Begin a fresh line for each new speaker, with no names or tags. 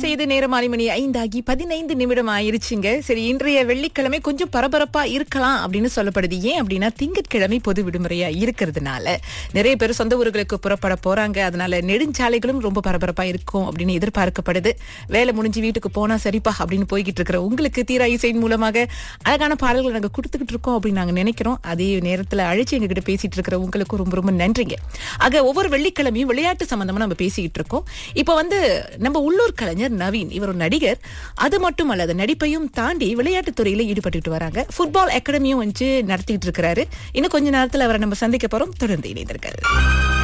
செய்து நேரம் மாலை மணி ஐந்தாகி பதினைந்து நிமிடம் ஆயிருச்சுங்க சரி இன்றைய வெள்ளிக்கிழமை கொஞ்சம் பரபரப்பா இருக்கலாம் அப்படின்னு சொல்லப்படுது ஏன் அப்படின்னா திங்கட்கிழமை பொது விடுமுறையா இருக்கிறதுனால நிறைய பேர் சொந்த ஊர்களுக்கு புறப்பட போறாங்க அதனால நெடுஞ்சாலைகளும் ரொம்ப பரபரப்பா இருக்கும் அப்படின்னு எதிர்பார்க்கப்படுது வேலை முடிஞ்சு வீட்டுக்கு போனா சரிப்பா அப்படின்னு போய்கிட்டு இருக்கிற உங்களுக்கு தீரா இசையின் மூலமாக அழகான பாடல்களை நாங்க கொடுத்துக்கிட்டு இருக்கோம் அப்படின்னு நாங்க நினைக்கிறோம் அதே நேரத்துல அழைச்சு எங்ககிட்ட பேசிட்டு இருக்கிற உங்களுக்கும் ரொம்ப ரொம்ப நன்றிங்க ஆக ஒவ்வொரு வெள்ளிக்கிழமையும் விளையாட்டு சம்பந்தமா நம்ம பேசிக்கிட்டு இருக்கோம் இப்போ வந்து நம்ம உள்ளூர் கலைஞர் நவீன் இவர் ஒரு நடிகர் அது மட்டும் அல்லது நடிப்பையும் தாண்டி விளையாட்டுத் துறையில ஈடுபட்டுட்டு வராங்க ஃபுட்பால் அகாடமியும் வந்து நடத்திட்டு இருக்கிறாரு இன்னும் கொஞ்ச நேரத்துல அவரை நம்ம சந்திக்க போறோம் தொடர்ந்து இணைந்தர்கள்